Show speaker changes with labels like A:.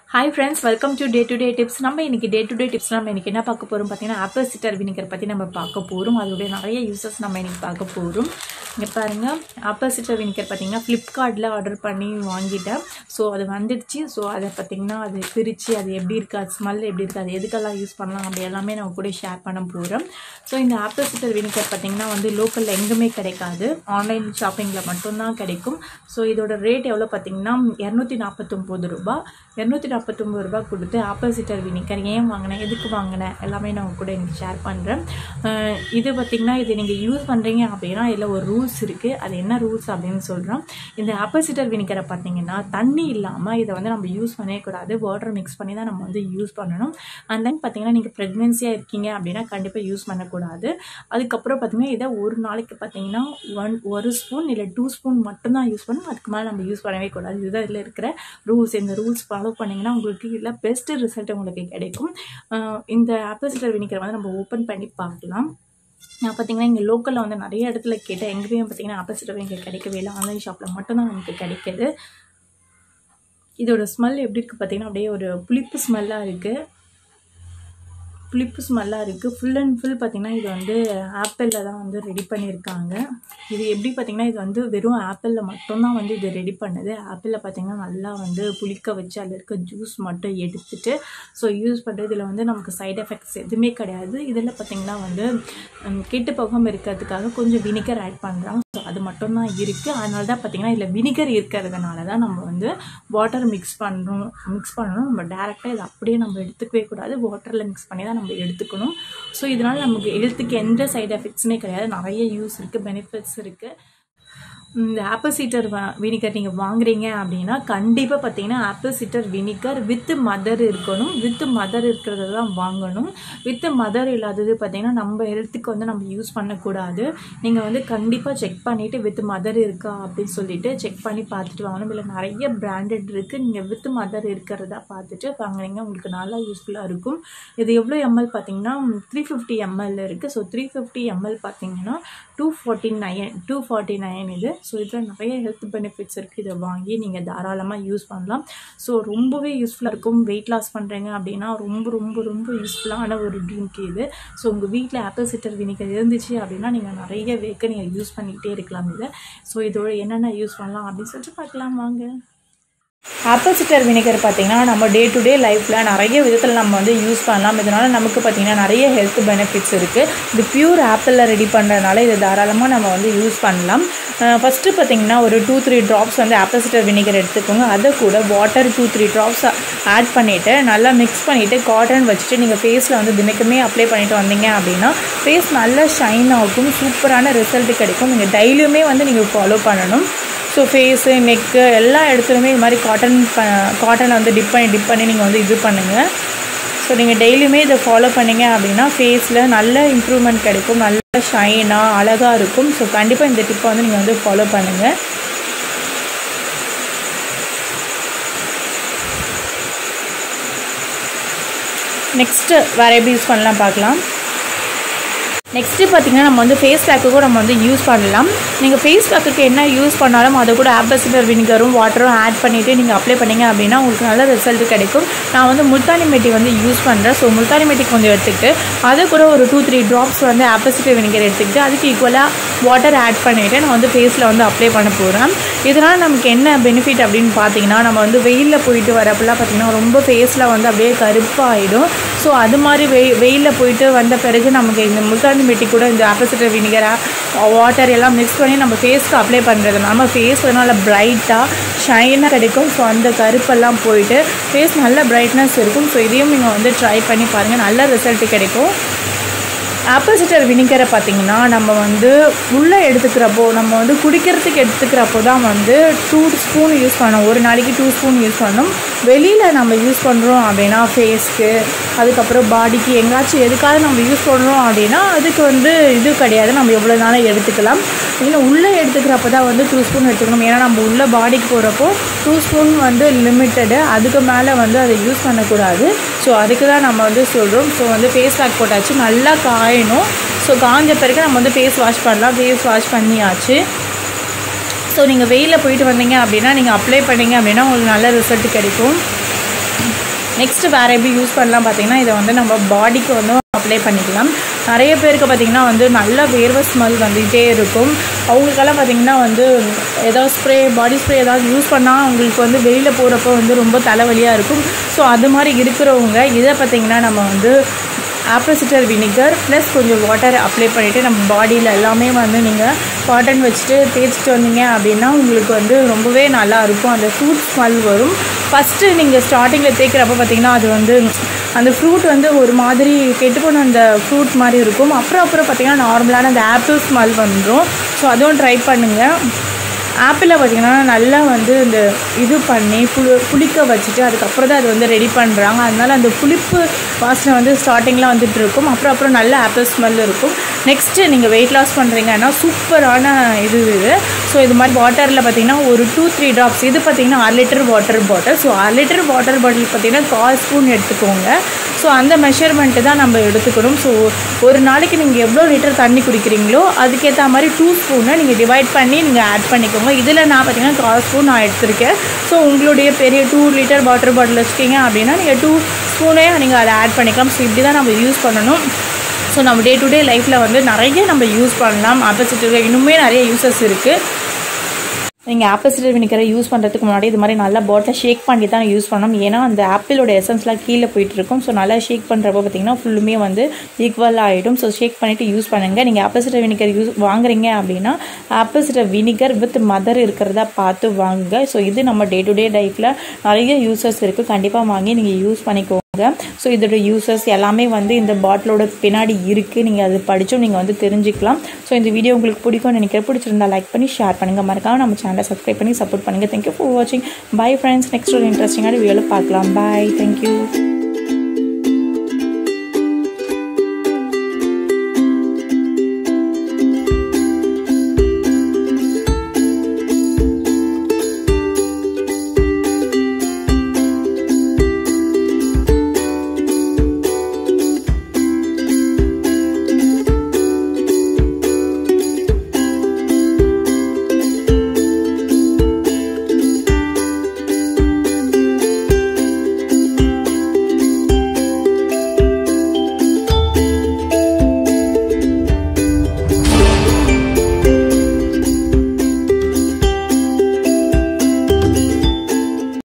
A: hi friends welcome to day to day tips நம்ம இன்னைக்கு டே to day tips நம்ம இன்னைக்கு என்ன பார்க்க போகிறோம் பார்த்தீங்கன்னா ஆப்பிள் சிட்டர் வினிகர் பற்றி நம்ம பார்க்க போகிறோம் அதோடைய நிறைய யூசஸ் நம்ம இன்னைக்கு பார்க்க போகிறோம் இங்கே பாருங்கள் ஆப்பிள் சிட்டர் வினிகர் பார்த்தீங்கன்னா ஃப்ளிப்கார்ட்டில் ஆர்டர் பண்ணி வாங்கிட்டேன் ஸோ அது வந்துடுச்சு ஸோ அதை பார்த்தீங்கன்னா அது பிரித்து அது எப்படி இருக்குது அது ஸ்மெல் எப்படி இருக்குது அது எதுக்கெல்லாம் யூஸ் பண்ணலாம் அப்படி எல்லாமே நம்ம கூட ஷேர் பண்ண போகிறோம் ஸோ இந்த ஆப்பிள் சிட்டர் வினிகர் பார்த்தீங்கன்னா வந்து லோக்கலில் எங்குமே கிடைக்காது ஆன்லைன் ஷாப்பிங்கில் மட்டும்தான் கிடைக்கும் ஸோ இதோட ரேட் எவ்வளோ பார்த்தீங்கன்னா இரநூத்தி நாற்பத்தொம்போது ரூபா இரநூத்தி நாற்பத்தொம்பது ரூபா கொடுத்து ஆப்பிள் சிட்டர் வினிகர் ஏன் வாங்கினேன் எதுக்கு வாங்கினேன் எல்லாமே நான் கூட எனக்கு ஷேர் பண்ணுறேன் இது பார்த்திங்கன்னா இது நீங்கள் யூஸ் பண்ணுறீங்க அப்படின்னா இதில் ஒரு ரூல்ஸ் இருக்குது அது என்ன ரூல்ஸ் அப்படின்னு சொல்கிறோம் இந்த ஆப்பிள் சிட்டர் வினிகரை பார்த்தீங்கன்னா தண்ணி இல்லாமல் இதை வந்து நம்ம யூஸ் பண்ணவே கூடாது வாட்டர் மிக்ஸ் பண்ணி தான் நம்ம வந்து யூஸ் பண்ணணும் அண்ட் தென் பார்த்தீங்கன்னா நீங்கள் ப்ரெக்னென்சியாக இருக்கீங்க அப்படின்னா கண்டிப்பாக யூஸ் பண்ணக்கூடாது அதுக்கப்புறம் பார்த்தீங்கன்னா இதை ஒரு நாளைக்கு பார்த்தீங்கன்னா ஒன் ஒரு ஸ்பூன் இல்லை டூ ஸ்பூன் மட்டும்தான் யூஸ் பண்ணணும் அதுக்கு மேலே நம்ம யூஸ் பண்ணவே கூடாது இதுதான் இதில் இருக்கிற ரூல்ஸ் இந்த ரூல்ஸ் ஃபாலோ பண்ணிங்கன்னா உங்களுக்கு இதில் பெஸ்ட்டு ரிசல்ட் உங்களுக்கு கிடைக்கும் அஹ் இந்த ஆப்பிள் சிட்டர் வினிகரை வந்து நம்ம ஓப்பன் பண்ணி பார்க்கலாம் நான் பார்த்தீங்கன்னா இங்கே லோக்கலில் வந்து நிறைய இடத்துல கேட்டேன் எங்கேயுமே பார்த்தீங்கன்னா ஆப்பிள் சிட்டர் வினிகர் கிடைக்கவே இல்லை ஆன்லைன் ஷாப்பில் மட்டும்தான் நமக்கு கிடைக்கிது இதோட ஸ்மெல் எப்படி இருக்குது பார்த்தீங்கன்னா அப்படியே ஒரு புளிப்பு ஸ்மெல்லாக இருக்குது புளிப்பு ஸ்மெல்லாக இருக்குது ஃபுல் அண்ட் ஃபுல் பார்த்திங்கன்னா இது வந்து ஆப்பிளில் தான் வந்து ரெடி பண்ணியிருக்காங்க இது எப்படி பார்த்திங்கன்னா இது வந்து வெறும் ஆப்பிளில் மட்டும்தான் வந்து இது ரெடி பண்ணுது ஆப்பிளில் பார்த்திங்கன்னா நல்லா வந்து புளிக்க வச்சு அதில் இருக்க ஜூஸ் மட்டும் எடுத்துட்டு ஸோ யூஸ் பண்ணுறதுல வந்து நமக்கு சைட் எஃபெக்ட்ஸ் எதுவுமே கிடையாது இதில் பார்த்திங்கன்னா வந்து கெட்டு போகாமல் இருக்கிறதுக்காக கொஞ்சம் வினிகர் ஆட் பண்ணுறாங்க ஸோ அது மட்டும்தான் இருக்குது அதனால தான் பார்த்திங்கன்னா இதில் வினிகர் இருக்கிறதுனால தான் நம்ம வந்து வாட்டர் மிக்ஸ் பண்ணுறோம் மிக்ஸ் பண்ணணும் நம்ம டேரெக்டாக இதை அப்படியே நம்ம எடுத்துக்கவே கூடாது வாட்டரில் மிக்ஸ் பண்ணி தான் நம்ம எடுத்துக்கணும் ஸோ இதனால் நமக்கு ஹெல்த்துக்கு எந்த சைட் எஃபெக்ட்ஸுமே கிடையாது நிறைய யூஸ் இருக்குது பெனிஃபிட்ஸ் இருக்குது இந்த ஆப்பிள் சீட்டர் வினிகர் நீங்கள் வாங்குறீங்க அப்படின்னா கண்டிப்பாக பார்த்தீங்கன்னா apple cider vinegar with mother இருக்கணும் வித் மதர் இருக்கிறத தான் வாங்கணும் வித் மதர் இல்லாதது பார்த்தீங்கன்னா நம்ம ஹெல்த்துக்கு வந்து நம்ம யூஸ் பண்ணக்கூடாது நீங்கள் வந்து கண்டிப்பாக செக் பண்ணிவிட்டு வித் மதர் இருக்கா அப்படின்னு சொல்லிட்டு செக் பண்ணி பார்த்துட்டு வாங்கணும் இல்லை நிறைய பிராண்டட் இருக்குது நீங்கள் வித் மதர் இருக்கிறதா பார்த்துட்டு வாங்குறீங்க உங்களுக்கு நல்லா யூஸ்ஃபுல்லாக இருக்கும் இது எவ்வளோ எம்எல் பார்த்தீங்கன்னா த்ரீ ஃபிஃப்டி எம்எல் இருக்குது ஸோ த்ரீ ஃபிஃப்டி எம்எல் பார்த்தீங்கன்னா two forty nine two forty nine இது ஸோ இதில் நிறைய ஹெல்த் பெனிஃபிட்ஸ் இருக்குது இதை வாங்கி நீங்கள் தாராளமாக யூஸ் பண்ணலாம் ஸோ ரொம்பவே யூஸ்ஃபுல்லாக இருக்கும் வெயிட் லாஸ் பண்ணுறீங்க அப்படின்னா ரொம்ப ரொம்ப ரொம்ப யூஸ்ஃபுல்லான ஒரு ட்ரிங்க் இது ஸோ உங்கள் வீட்டில் ஆப்பிள் சிட்டர் வினிகர் இருந்துச்சு அப்படின்னா நீங்கள் நிறைய வேக்க நீங்கள் யூஸ் பண்ணிக்கிட்டே இருக்கலாம் இதை ஸோ இதோட என்னென்ன யூஸ் பண்ணலாம் அப்படின்னு சொல்லிட்டு பார்க்கலாம் வாங்க ஆப்பிள் சிட்டர் வினிகர் பார்த்திங்கன்னா நம்ம டே டு டே லைஃப்பில் நிறைய விதத்தில் நம்ம வந்து யூஸ் பண்ணலாம் இதனால் நமக்கு பார்த்திங்கன்னா நிறைய ஹெல்த் பெனிஃபிட்ஸ் இருக்குது இது பியூர் ஆப்பிளில் ரெடி பண்ணுறதுனால இதை தாராளமாக நம்ம வந்து யூஸ் பண்ணலாம் ஃபஸ்ட்டு பார்த்திங்கன்னா ஒரு டூ த்ரீ ட்ராப்ஸ் வந்து ஆப்பிள் சிட்டர் வினிகர் எடுத்துக்கோங்க அதை கூட water two three drops add பண்ணிவிட்டு நல்லா மிக்ஸ் பண்ணிவிட்டு காட்டன் வச்சுட்டு நீங்கள் ஃபேஸில் வந்து தினக்குமே அப்ளை பண்ணிட்டு வந்தீங்க அப்படின்னா ஃபேஸ் நல்லா ஷைன் ஆகும் சூப்பரான ரிசல்ட் கிடைக்கும் நீங்கள் டெய்லியுமே வந்து நீங்கள் ஃபாலோ பண்ணணும் ஸோ ஃபேஸு நெக்கு எல்லா இடத்துலையுமே இது மாதிரி காட்டன் ப காட்டனை வந்து டிப் பண்ணி டிப் பண்ணி நீங்கள் வந்து இது பண்ணுங்கள் ஸோ நீங்கள் டெய்லியுமே இதை ஃபாலோ பண்ணிங்க அப்படின்னா ஃபேஸில் நல்ல இம்ப்ரூவ்மெண்ட் கிடைக்கும் நல்ல ஷைனாக அழகாக இருக்கும் ஸோ கண்டிப்பாக இந்த டிப்பை வந்து நீங்கள் வந்து ஃபாலோ பண்ணுங்கள் நெக்ஸ்ட்டு வேறு எப்படி யூஸ் பண்ணலாம் பார்க்கலாம் நெக்ஸ்ட்டு பார்த்திங்கன்னா நம்ம வந்து ஃபேஸ் பேக்குக்கும் நம்ம வந்து யூஸ் பண்ணலாம் நீங்கள் ஃபேஸ் பேக்குக்கு என்ன யூஸ் பண்ணாலும் அதை கூட ஆப்பிள் சிடர் வினிகரும் வாட்டரும் ஆட் பண்ணிவிட்டு நீங்கள் அப்ளை பண்ணிங்க அப்படின்னா உங்களுக்கு நல்ல ரிசல்ட் கிடைக்கும் நான் வந்து முல்தானி மெட்டி வந்து யூஸ் பண்ணுறேன் ஸோ முல்தானி மெட்டி கொஞ்சம் எடுத்துக்கிட்டு அது கூட ஒரு டூ த்ரீ ட்ராப்ஸ் வந்து ஆப்பிள் சிடர் வினிகர் எடுத்துக்கிட்டு அதுக்கு ஈக்குவலாக வாட்டர் ஆட் பண்ணிவிட்டு நான் வந்து ஃபேஸில் வந்து அப்ளை பண்ண போகிறேன் இதனால் நமக்கு என்ன பெனிஃபிட் அப்படின்னு பார்த்தீங்கன்னா நம்ம வந்து வெயிலில் போயிட்டு வரப்பெல்லாம் பார்த்திங்கன்னா ரொம்ப ஃபேஸில் வந்து அப்படியே கருப்பாகிடும் ஸோ அது மாதிரி வெய் வெயிலில் போயிட்டு வந்த பிறகு நமக்கு இந்த முல்தானி மெட்டி கூட இந்த ஆப்பிள் சிடர் வினிகரை வாட்டர் எல்லாம் மிக்ஸ் பண்ணி நம்ம ஃபேஸ்க்கு அப்ளை பண்ணுறது நம்ம ஃபேஸ் வந்து நல்லா பிரைட்டாக ஷைனாக கிடைக்கும் ஸோ அந்த கருப்பெல்லாம் போயிட்டு ஃபேஸ் நல்ல பிரைட்னஸ் இருக்கும் ஸோ இதையும் நீங்கள் வந்து ட்ரை பண்ணி பாருங்கள் நல்ல ரிசல்ட் கிடைக்கும் ஆப்பிள் சிட்டர் வினிகரை பார்த்திங்கன்னா நம்ம வந்து உள்ளே எடுத்துக்கிறப்போ நம்ம வந்து குடிக்கிறதுக்கு எடுத்துக்கிறப்போ தான் வந்து டூ ஸ்பூன் யூஸ் பண்ணணும் ஒரு நாளைக்கு டூ ஸ்பூன் யூஸ் பண்ணணும் வெளியில் நம்ம யூஸ் பண்ணுறோம் அப்படின்னா ஃபேஸ்க்கு அதுக்கப்புறம் பாடிக்கு எங்காச்சும் எதுக்காவது நம்ம யூஸ் பண்ணுறோம் அப்படின்னா அதுக்கு வந்து இது கிடையாது நம்ம எவ்வளோ நாளும் எடுத்துக்கலாம் இல்லை உள்ளே எடுத்துக்கிறப்ப தான் வந்து டூ ஸ்பூன் எடுத்துக்கணும் ஏன்னா நம்ம உள்ளே பாடிக்கு போகிறப்போ டூ ஸ்பூன் வந்து லிமிட்டடு அதுக்கு மேலே வந்து அதை யூஸ் பண்ணக்கூடாது ஸோ அதுக்கு தான் நம்ம வந்து சொல்கிறோம் ஸோ வந்து ஃபேஸ் பேக் போட்டாச்சு நல்லா காயணும் ஸோ காஞ்ச பிறகு நம்ம வந்து ஃபேஸ் வாஷ் பண்ணலாம் ஃபேஸ் வாஷ் பண்ணியாச்சு ஸோ நீங்கள் வெயிலில் போயிட்டு வந்தீங்க அப்படின்னா நீங்கள் அப்ளை பண்ணீங்க அப்படின்னா உங்களுக்கு நல்ல ரிசல்ட் கிடைக்கும் நெக்ஸ்ட் வேறு எப்படி யூஸ் பண்ணலாம் பார்த்தீங்கன்னா இதை வந்து நம்ம பாடிக்கு வந்து அப்ளை பண்ணிக்கலாம் நிறைய பேருக்கு பார்த்திங்கன்னா வந்து நல்ல வேர்வை ஸ்மெல் வந்துகிட்டே இருக்கும் அவங்களுக்கெல்லாம் பார்த்திங்கன்னா வந்து ஏதாவது ஸ்ப்ரே பாடி ஸ்ப்ரே ஏதாவது யூஸ் பண்ணால் அவங்களுக்கு வந்து வெளியில் போகிறப்போ வந்து ரொம்ப தலைவலியாக இருக்கும் ஸோ அது மாதிரி இருக்கிறவங்க இதை பார்த்திங்கன்னா நம்ம வந்து ஆப்பிள் சிட்டர் வினிகர் ப்ளஸ் கொஞ்சம் வாட்டர் அப்ளை பண்ணிவிட்டு நம்ம பாடியில் எல்லாமே வந்து நீங்கள் காட்டன் வச்சுட்டு தேய்ச்சிட்டு வந்தீங்க அப்படின்னா உங்களுக்கு வந்து ரொம்பவே நல்லா இருக்கும் அந்த ஃப்ரூட் ஸ்மெல் வரும் ஃபஸ்ட்டு நீங்கள் ஸ்டார்டிங்கில் தேய்க்கிறப்ப பார்த்தீங்கன்னா அது வந்து அந்த ஃப்ரூட் வந்து ஒரு மாதிரி கெட்டுப்போன அந்த ஃப்ரூட் மாதிரி இருக்கும் அப்புறம் அப்புறம் பார்த்தீங்கன்னா நார்மலான அந்த ஆப்பிள் ஸ்மெல் வந்துடும் ஸோ அதுவும் ட்ரை பண்ணுங்கள் ஆப்பிளில் பார்த்திங்கன்னா நல்லா வந்து இந்த இது பண்ணி புளி புளிக்க வச்சுட்டு அதுக்கப்புறம் தான் அது வந்து ரெடி பண்ணுறாங்க அதனால அந்த புளிப்பு வாசனை வந்து ஸ்டார்டிங்கில் வந்துட்டு இருக்கும் அப்புறம் அப்புறம் நல்ல ஆப்பிள் ஸ்மெல் இருக்கும் நெக்ஸ்ட்டு நீங்கள் வெயிட் லாஸ் பண்ணுறீங்கன்னா சூப்பரான இது இது ஸோ இது மாதிரி வாட்டரில் பார்த்தீங்கன்னா ஒரு டூ த்ரீ ட்ராப்ஸ் இது பார்த்தீங்கன்னா அரை லிட்டர் வாட்டர் பாட்டில் ஸோ அரை லிட்டர் வாட்டர் பாட்டில் பார்த்தீங்கன்னா கால் ஸ்பூன் எடுத்துக்கோங்க ஸோ அந்த மெஷர்மெண்ட்டு தான் நம்ம எடுத்துக்கணும் ஸோ ஒரு நாளைக்கு நீங்கள் எவ்வளோ லிட்டர் தண்ணி குடிக்கிறீங்களோ அதுக்கேற்ற மாதிரி டூ ஸ்பூனை நீங்கள் டிவைட் பண்ணி நீங்கள் ஆட் பண்ணிக்கோங்க இதில் நான் பார்த்தீங்கன்னா கால் ஸ்பூன் நான் எடுத்திருக்கேன் ஸோ உங்களுடைய பெரிய டூ லிட்டர் வாட்டர் பாட்டில் வச்சுக்கிங்க அப்படின்னா நீங்கள் டூ ஸ்பூனே நீங்கள் அதை ஆட் பண்ணிக்கலாம் ஸோ இப்படி தான் நம்ம யூஸ் பண்ணணும் ஸோ நம்ம டே டு டே லைஃப்பில் வந்து நிறைய நம்ம யூஸ் பண்ணலாம் ஆப்போசிட்டில் இன்னுமே நிறைய யூசஸ் இருக்குது நீங்கள் ஆப்பிள் சிடர் வினிகரை யூஸ் பண்ணுறதுக்கு முன்னாடி இது மாதிரி நல்லா பாட்டில் ஷேக் பண்ணி தான் யூஸ் பண்ணணும் ஏன்னா அந்த ஆப்பிளோட எசன்ஸ்லாம் கீழே போயிட்டு இருக்கும் ஸோ நல்லா ஷேக் பண்ணுறப்போ பார்த்தீங்கன்னா ஃபுல்லுமே வந்து ஈக்குவலாக ஆகிடும் ஸோ ஷேக் பண்ணிவிட்டு யூஸ் பண்ணுங்கள் நீங்கள் ஆப்பிள் சிடர் வினிகர் யூஸ் வாங்குறீங்க அப்படின்னா apple cider vinegar with mother இருக்கிறதா பார்த்து வாங்குங்க ஸோ இது நம்ம டே டு டே லைஃப்பில் நிறைய யூசஸ் இருக்குது கண்டிப்பாக வாங்கி நீங்கள் யூஸ் பண்ணிக்கோங்க ஸோ இதோட யூசஸ் எல்லாமே வந்து இந்த பாட்டிலோட பின்னாடி இருக்குது நீங்கள் அது படித்தும் நீங்கள் வந்து தெரிஞ்சுக்கலாம் ஸோ இந்த வீடியோ உங்களுக்கு பிடிக்கும்னு நினைக்கிற பிடிச்சிருந்தா லைக் பண்ணி ஷேர் பண்ணுங்கள் மறக்காம நம்ம சேனலை சப்ஸ்கிரைப் பண்ணி சப்போர்ட் பண்ணுங்கள் தேங்க்யூ ஃபார் வாட்சிங் பை ஃப்ரெண்ட்ஸ் நெக்ஸ்ட் ஒரு இன்ட்ரெஸ்டிங்கான வீடியோவில் பார்க்கலாம் பாய் தேங்க்யூ